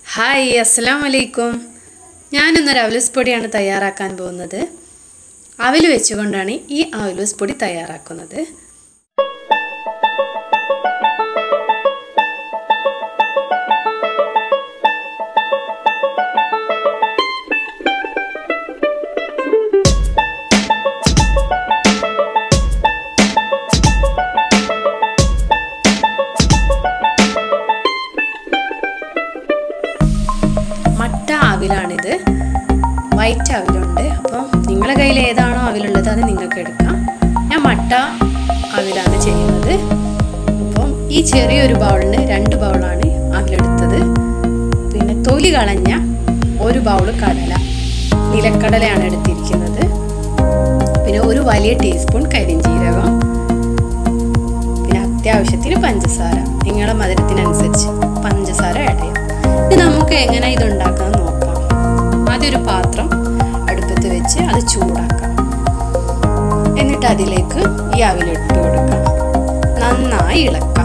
hi അസ്സലാം വലൈക്കും ഞാനിന്നൊരു അവലൂസ് പൊടിയാണ് തയ്യാറാക്കാൻ പോകുന്നത് അവൽ വെച്ചുകൊണ്ടാണ് ഈ അവലൂസ് പൊടി തയ്യാറാക്കുന്നത് മട്ട അവിലാണിത് വൈറ്റ് അവിലുണ്ട് അപ്പം നിങ്ങളുടെ കയ്യിൽ ഏതാണോ അവിലുള്ളത് അത് നിങ്ങൾക്ക് എടുക്കാം ഞാൻ മട്ട അവിലാണ് ചെയ്യുന്നത് അപ്പം ഈ ചെറിയൊരു ബൗളിന് രണ്ട് ബൗളാണ് അവിലെടുത്തത് പിന്നെ തൊലി കളഞ്ഞ ഒരു ബൗള് കടല നിലക്കടലയാണ് എടുത്തിരിക്കുന്നത് പിന്നെ ഒരു വലിയ ടീസ്പൂൺ കരിഞ്ചീരകം പിന്നെ അത്യാവശ്യത്തിന് പഞ്ചസാര നിങ്ങളുടെ മധുരത്തിനനുസരിച്ച് പഞ്ചസാര ആഡ് ചെയ്യാം ഇത് നമുക്ക് എങ്ങനെ ഇത് ഉണ്ടാക്കാൻ നോക്കാം ആദ്യം ഒരു പാത്രം അടുപ്പത്ത് വെച്ച് അത് ചൂടാക്കാം എന്നിട്ട് അതിലേക്ക് ഈ അവിലിട്ട് കൊടുക്കാം നന്നായി ഇളക്കാം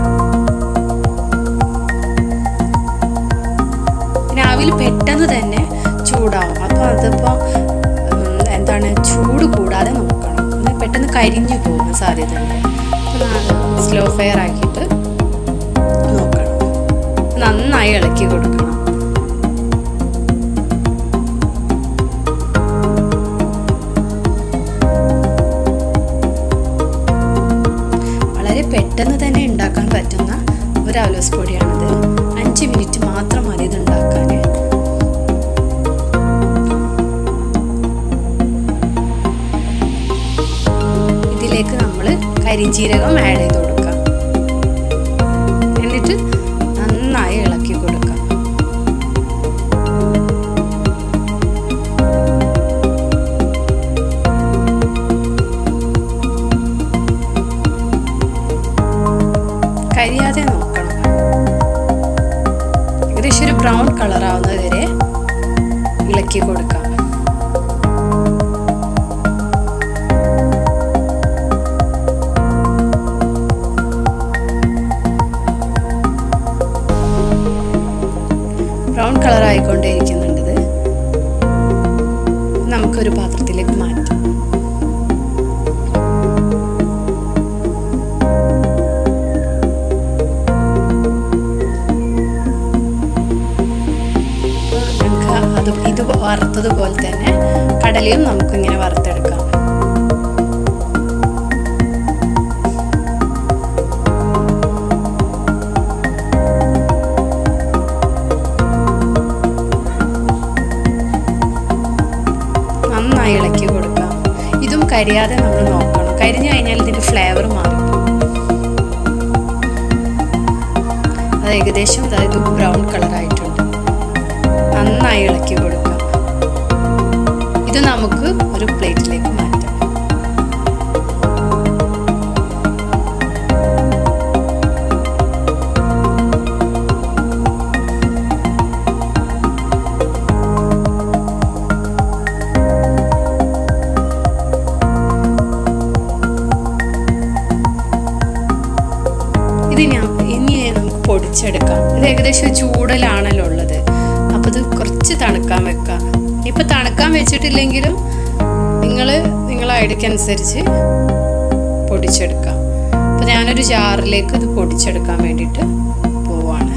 പിന്നെ അവിൽ പെട്ടെന്ന് തന്നെ ചൂടാവും അപ്പോൾ അതിപ്പോൾ എന്താണ് ചൂട് കൂടാതെ നോക്കണം അത് പെട്ടെന്ന് കരിഞ്ഞു പോകുന്ന സാധ്യതയുണ്ട് സ്ലോ ഫയർ ആക്കിയിട്ട് നോക്കണം നന്നായി ഇളക്കി കൊടുക്കണം വളരെ പെട്ടെന്ന് തന്നെ ഉണ്ടാക്കാൻ പറ്റുന്ന ഒരു അവലോസ് പൊടിയാണിത് അഞ്ച് മിനിറ്റ് മാത്രം മതി ഇത് ഉണ്ടാക്കാൻ ഇതിലേക്ക് നമ്മൾ കരിഞ്ചീരകം ആഡ് ചെയ്ത് കൊടുക്കാം എന്നിട്ട് നന്നായി ഇളക്കി കൊടുക്കാം കരിയാതെ നോക്കണം ഏകദേശം ഒരു ബ്രൗൺ കളർ ആവുന്നത് വരെ ഇളക്കി കൊടുക്കാം ബ്രൗൺ കളർ ആയിക്കൊണ്ടേയിരിക്കുന്നുണ്ട് ഇത് നമുക്കൊരു പാത്രത്തിലേക്ക് മാറ്റാം നമുക്ക് അത് ഇത് വറുത്തതുപോലെ തന്നെ കടലയും നമുക്കിങ്ങനെ വറുത്തെടുക്കാം നന്നായി ഇളക്കി കൊടുക്കാം ഇതും കരിയാതെ നമ്മൾ നോക്കണം കരിഞ്ഞു കഴിഞ്ഞാൽ ഇതിൻ്റെ ഫ്ലേവർ മാറിപ്പോകും അത് ഏകദേശം അതായത് ബ്രൗൺ കളറായിട്ടുണ്ട് നന്നായി ഇളക്കി കൊടുക്കാം ഇത് നമുക്ക് ഒരു പ്ലേറ്റിലേക്ക് മാറ്റാം ഇത് ഞാൻ ഇനി നമുക്ക് പൊടിച്ചെടുക്കാം ഇത് ഏകദേശം ചൂടലാണല്ലോ ഉള്ളത് അപ്പോൾ ഇത് കുറച്ച് തണുക്കാൻ വെക്കാം ഇപ്പം തണുക്കാൻ വെച്ചിട്ടില്ലെങ്കിലും നിങ്ങൾ നിങ്ങളെ ഐഡിയക്കനുസരിച്ച് പൊടിച്ചെടുക്കാം അപ്പോൾ ഞാനൊരു ജാറിലേക്ക് ഇത് പൊടിച്ചെടുക്കാൻ വേണ്ടിയിട്ട് പോവാണ്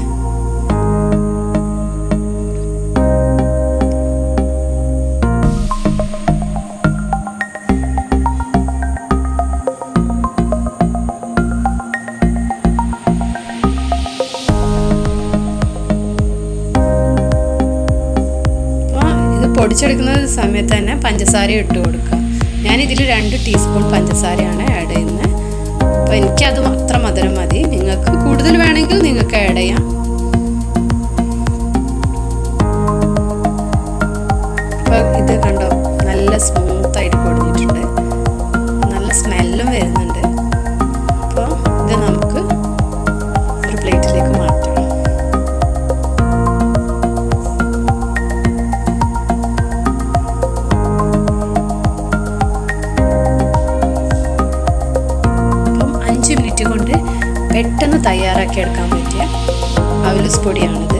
പൊടിച്ചെടുക്കുന്ന സമയത്ത് തന്നെ പഞ്ചസാര ഇട്ട് കൊടുക്കുക ഞാനിതിൽ രണ്ട് ടീസ്പൂൺ പഞ്ചസാരയാണ് ആഡ് ചെയ്യുന്നത് അപ്പോൾ എനിക്കത് അത്ര മധുരം മതി നിങ്ങൾക്ക് കൂടുതൽ വേണമെങ്കിൽ നിങ്ങൾക്ക് ആഡ് ചെയ്യാം അപ്പോൾ ഇത് കണ്ടോ നല്ല സ്മൂത്തായിട്ട് പൊടിഞ്ഞിട്ടുണ്ട് നല്ല സ്മെല്ലും വരുന്നുണ്ട് അപ്പോൾ ഇത് നമുക്ക് ഒരു പ്ലേറ്റിലേക്ക് മാറ്റാം അഞ്ച് മിനിറ്റ് കൊണ്ട് പെട്ടെന്ന് തയ്യാറാക്കി എടുക്കാൻ പറ്റിയ അവലസ് പൊടിയാണിത്